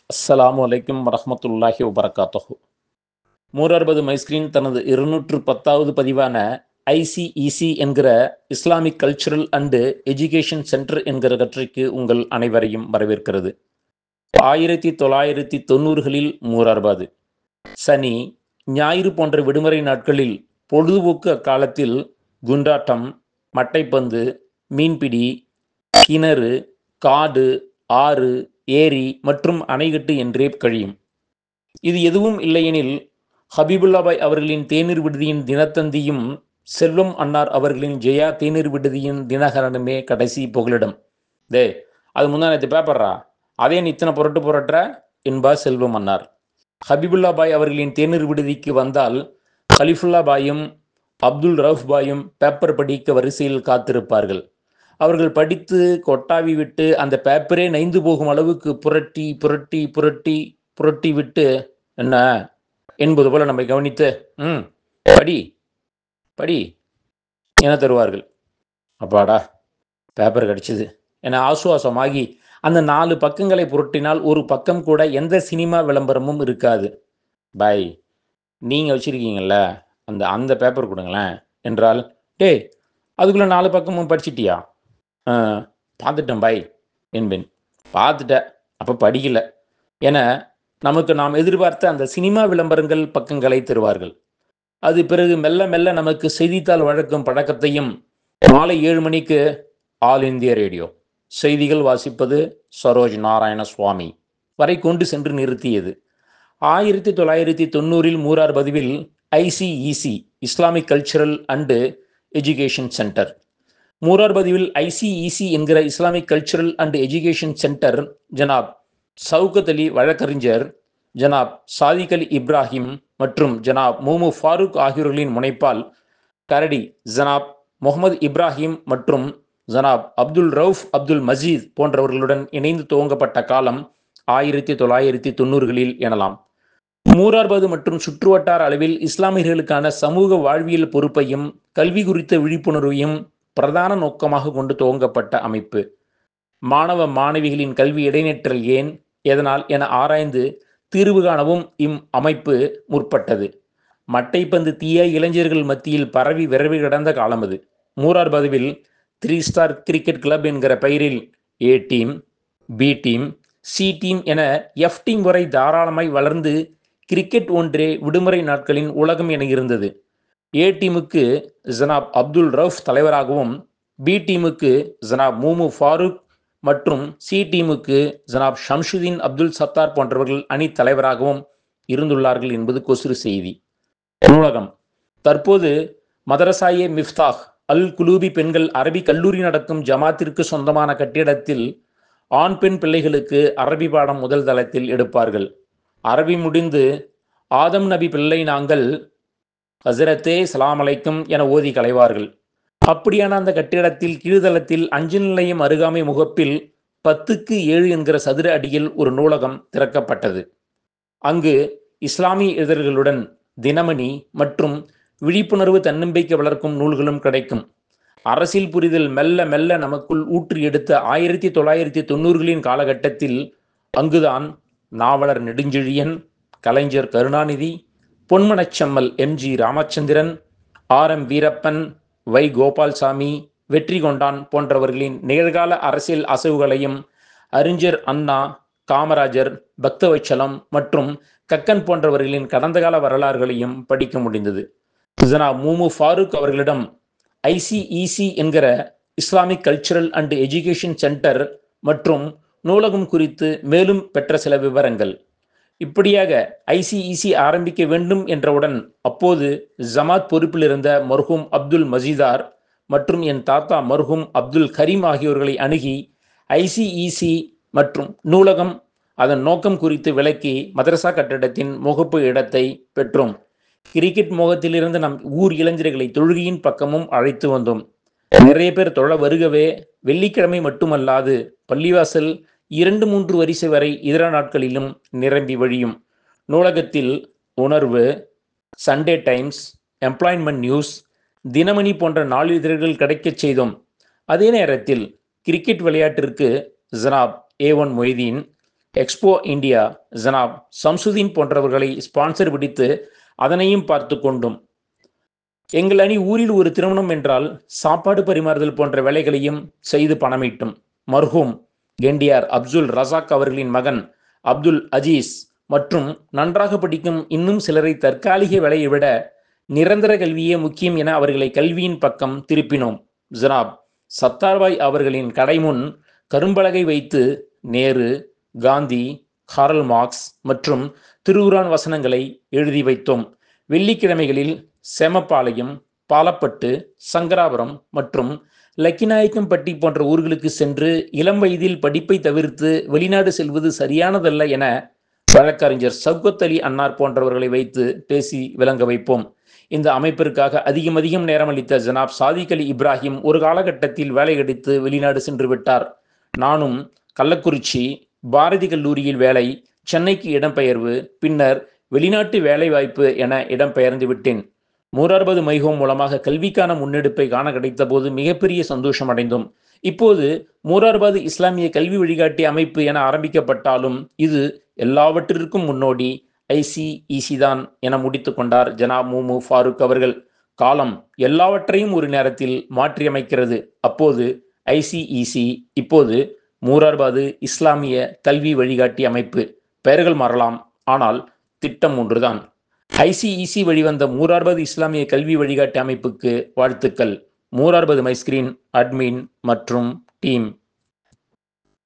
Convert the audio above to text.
அஸ்ஸலாமு அலைக்கும் வரஹ்மத்துல்லாஹி வபரகாத்தஹு மூரர்பது மைஸ்கிரீன் தனது இருநூற்று பத்தாவது பதிவான ஐசிஇசி என்கிற Islamic cultural and education centre என்கிற கற்றைக்கு உங்கள் அனைவரையும் வரவேற்கிறது ஆயிரத்தி தொள்ளாயிரத்தி தொண்ணூறுகளில் மூரார்பாது சனி ஞாயிறு போன்ற விடுமுறை நாட்களில் பொழுதுபோக்கு அக்காலத்தில் குண்டாட்டம் மட்டைப்பந்து மீன்பிடி கிணறு காடு ஆறு ஏரி மற்றும் அணைகட்டு என்றே கழியும் இது எதுவும் இல்லையெனில் ஹபீபுல்லாபாய் அவர்களின் தேநீர் விடுதியின் தினத்தந்தியும் செல்வம் அன்னார் அவர்களின் ஜெயா தேநீர் விடுதியின் தினகரனுமே கடைசி புகலிடம் டே அது முந்தானத்து பேப்பர்ரா அதே நீ இத்தனை புரட்டு புரட்டுற என்பார் செல்வம் அன்னார் ஹபீபுல்லா பாய் அவர்களின் தேநீர் விடுதிக்கு வந்தால் ஹலிஃபுல்லா பாயும் அப்துல் ரவுஃப் பாயும் பேப்பர் படிக்க வரிசையில் காத்திருப்பார்கள் அவர்கள் படித்து கொட்டாவி விட்டு அந்த பேப்பரே நைந்து போகும் அளவுக்கு புரட்டி புரட்டி புரட்டி புரட்டி விட்டு என்ன என்பது போல நம்மை கவனித்து ம் படி படி என தருவார்கள் அப்பாடா பேப்பர் கிடைச்சிது என ஆசுவாசமாகி அந்த நாலு பக்கங்களை புரட்டினால் ஒரு பக்கம் கூட எந்த சினிமா விளம்பரமும் இருக்காது பாய் நீங்கள் வச்சுருக்கீங்கல்ல அந்த அந்த பேப்பர் கொடுங்களேன் என்றால் டேய் அதுக்குள்ளே நாலு பக்கமும் படிச்சிட்டியா ஆ பார்த்துட்டேன் பாய் என்பேன் பார்த்துட்ட அப்போ படிக்கல என நமக்கு நாம் எதிர்பார்த்த அந்த சினிமா விளம்பரங்கள் பக்கங்களை தருவார்கள் அது பிறகு மெல்ல மெல்ல நமக்கு செய்தித்தாள் வழக்கும் பழக்கத்தையும் மாலை ஏழு மணிக்கு ஆல் இந்திய ரேடியோ செய்திகள் வாசிப்பது சரோஜ் நாராயண சுவாமி வரை கொண்டு சென்று நிறுத்தியது ஆயிரத்தி தொள்ளாயிரத்தி தொண்ணூறில் மூரார் பதிவில் ICEC Islamic cultural and education centre மூரார் பதிவில் ஐசிஇசி என்கிற Islamic cultural and education centre ஜனாப் சவுகத் அலி வழக்கறிஞர் ஜனாப் சாதிக் அலி இப்ராஹிம் மற்றும் ஜனாப் மோமு ஃபாரூக் ஆகியோர்களின் முனைப்பால் கரடி ஜனாப் முகமது இப்ராஹிம் மற்றும் ஜனாப் அப்துல் ரவுஃப் அப்துல் மஜீத் போன்றவர்களுடன் இணைந்து துவங்கப்பட்ட காலம் ஆயிரத்தி தொள்ளாயிரத்தி தொண்ணூறுகளில் எனலாம் மூரார்பாது மற்றும் சுற்றுவட்டார அளவில் இஸ்லாமியர்களுக்கான சமூக வாழ்வியல் பொறுப்பையும் கல்வி குறித்த விழிப்புணர்வையும் பிரதான நோக்கமாக கொண்டு துவங்கப்பட்ட அமைப்பு மாணவ மாணவிகளின் கல்வி இடைநிற்றல் ஏன் எதனால் என ஆராய்ந்து தீர்வு காணவும் இம் அமைப்பு முற்பட்டது மட்டைப்பந்து தீய இளைஞர்கள் மத்தியில் பரவி விரவி கிடந்த காலம் அது மூரார் பதிவில் த்ரீ ஸ்டார் கிரிக்கெட் கிளப் என்கிற பெயரில் A team B team C team என எஃப் டீம் வரை தாராளமாய் வளர்ந்து கிரிக்கெட் ஒன்றே விடுமுறை நாட்களின் உலகம் என இருந்தது ஏ டீமுக்கு ஜனாப் அப்துல் ரவுஃப் தலைவராகவும் பி டீமுக்கு ஜனாப் மூமு ஃபாரூக் மற்றும் சி டீமுக்கு ஜனாப் ஷம்ஷுதீன் அப்துல் சத்தார் போன்றவர்கள் அணி தலைவராகவும் இருந்துள்ளார்கள் என்பது கொசுறு செய்தி நூலகம் தற்போது மதரசாயே மிஃப்தாக் அல் குலூபி பெண்கள் அரபி கல்லூரி நடக்கும் ஜமாத்திற்கு சொந்தமான கட்டிடத்தில் ஆண் பெண் பிள்ளைகளுக்கு அரபி பாடம் முதல் தளத்தில் எடுப்பார்கள் அரபி முடிந்து ஆதம் நபி பிள்ளை நாங்கள் ஹசரத்தே சலாம் அலைக்கும் என ஓதி களைவார்கள் அப்படியான அந்த கட்டிடத்தில் கீழ்தளத்தில் அஞ்சு நிலையம் அருகாமை முகப்பில் பத்துக்கு ஏழு என்கிற சதுர அடியில் ஒரு நூலகம் திறக்கப்பட்டது அங்கு இஸ்லாமிய இதழ்களுடன் தினமணி மற்றும் விழிப்புணர்வு தன்னம்பிக்கை வளர்க்கும் நூல்களும் கிடைக்கும் அரசியல் புரிதல் மெல்ல மெல்ல நமக்குள் ஊற்றி எடுத்த ஆயிரத்தி தொள்ளாயிரத்தி தொண்ணூறுகளின் காலகட்டத்தில் அங்குதான் நாவலர் நெடுஞ்செழியன் கலைஞர் கருணாநிதி பொன்மனச்செம்மல் M G Ramachandran R M Veerappan வை கோபால்சாமி வெற்றி கொண்டான் போன்றவர்களின் நிகழ்கால அரசியல் அசைவுகளையும் அறிஞர் அண்ணா காமராஜர் பக்தவச்சலம் மற்றும் கக்கன் போன்றவர்களின் கடந்த கால வரலாறுகளையும் படிக்க முடிந்தது ஜனா மூமு ஃபாரூக் அவர்களிடம் ஐசிஇசி என்கிற Islamic cultural and education centre மற்றும் நூலகம் குறித்து மேலும் பெற்ற சில விவரங்கள் இப்படியாக ஐசிஇசி ஆரம்பிக்க வேண்டும் என்றவுடன் அப்போது ஜமாத் பொறுப்பில் இருந்த மர்ஹூம் அப்துல் மஜீதார் மற்றும் என் தாத்தா மர்ஹூம் அப்துல் கரீம் ஆகியோர்களை அணுகி ஐசிஇசி மற்றும் நூலகம் அதன் நோக்கம் குறித்து விளக்கி மதரசா கட்டடத்தின் முகப்பு இடத்தை பெற்றோம் கிரிக்கெட் மோகத்திலிருந்து நம் ஊர் இளைஞர்களை தொழுகையின் பக்கமும் அழைத்து வந்தோம் நிறைய பேர் தொழ வருகவே வெள்ளிக்கிழமை மட்டுமல்லாது பள்ளிவாசல் இரண்டு மூன்று வரிசை வரை இதர நாட்களிலும் நிரம்பி வழியும் நூலகத்தில் உணர்வு Sunday Times employment news Dinamani போன்ற நாளிதழ்கள் கிடைக்கச் செய்தோம் அதே நேரத்தில் கிரிக்கெட் விளையாட்டிற்கு ஜனாப் A one Moideen expo India ஜனாப் சம்சுதீன் போன்றவர்களை ஸ்பான்சர் பிடித்து அதனையும் பார்த்து கொண்டும் எங்கள் அணி ஊரில் ஒரு திருமணம் என்றால் சாப்பாடு பரிமாறுதல் போன்ற வேலைகளையும் செய்து பணமீட்டும் மர்ஹூம் கெண்டியார் அப்துல் ரசாக் அவர்களின் மகன் அப்துல் அஜீஸ் மற்றும் நன்றாக படிக்கும் இன்னும் சிலரை தற்காலிக வேலையை விட நிரந்தர கல்வியே முக்கியம் என அவர்களை கல்வியின் பக்கம் திருப்பினோம் ஜனாப் சத்தார்பாய் அவர்களின் கடை முன் கரும்பலகை வைத்து நேரு காந்தி காரல் மார்க்ஸ் மற்றும் திருவுரான் வசனங்களை எழுதி வைத்தோம் வெள்ளிக்கிழமைகளில் செமப்பாளையம் பாலப்பட்டு சங்கராபுரம் மற்றும் லக்கிநாயக்கம்பட்டி போன்ற ஊர்களுக்கு சென்று இளம் வயதில் படிப்பை தவிர்த்து வெளிநாடு செல்வது சரியானதல்ல என வழக்கறிஞர் சவுகத் அலி அன்னார் போன்றவர்களை வைத்து பேசி விளங்க வைப்போம் இந்த அமைப்பிற்காக அதிகம் அதிகம் நேரமளித்த ஜனாப் சாதிக் அலி இப்ராஹிம் ஒரு காலகட்டத்தில் வேலை கிடைத்து வெளிநாடு சென்று விட்டார் நானும் கள்ளக்குறிச்சி பாரதி கல்லூரியில் வேலை சென்னைக்கு இடம்பெயர்வு பின்னர் வெளிநாட்டு வேலைவாய்ப்பு என இடம்பெயர்ந்து விட்டேன் மூரார்பது மைஹோம் மூலமாக கல்விக்கான முன்னெடுப்பை காண கிடைத்த போது மிகப்பெரிய சந்தோஷம் அடைந்தோம் இப்போது மூரார்பாது இஸ்லாமிய கல்வி வழிகாட்டி அமைப்பு என ஆரம்பிக்கப்பட்டாலும் இது எல்லாவற்றிற்கும் முன்னோடி ஐசிஇசி தான் என முடித்து கொண்டார் ஜனாப் மூமு ஃபாரூக் அவர்கள் காலம் எல்லாவற்றையும் ஒரு நேரத்தில் மாற்றியமைக்கிறது அப்போது ஐசிஇசி இப்போது மூரார்பாது இஸ்லாமிய கல்வி வழிகாட்டி அமைப்பு பெயர்கள் மாறலாம் ஆனால் திட்டம் ஒன்றுதான் ஐசிஇசி வழிவந்த மூரார்பது இஸ்லாமிய கல்வி வழிகாட்டு அமைப்புக்கு வாழ்த்துக்கள் மூரார்பது மைஸ்கிரீன் அட்மின் மற்றும் டீம்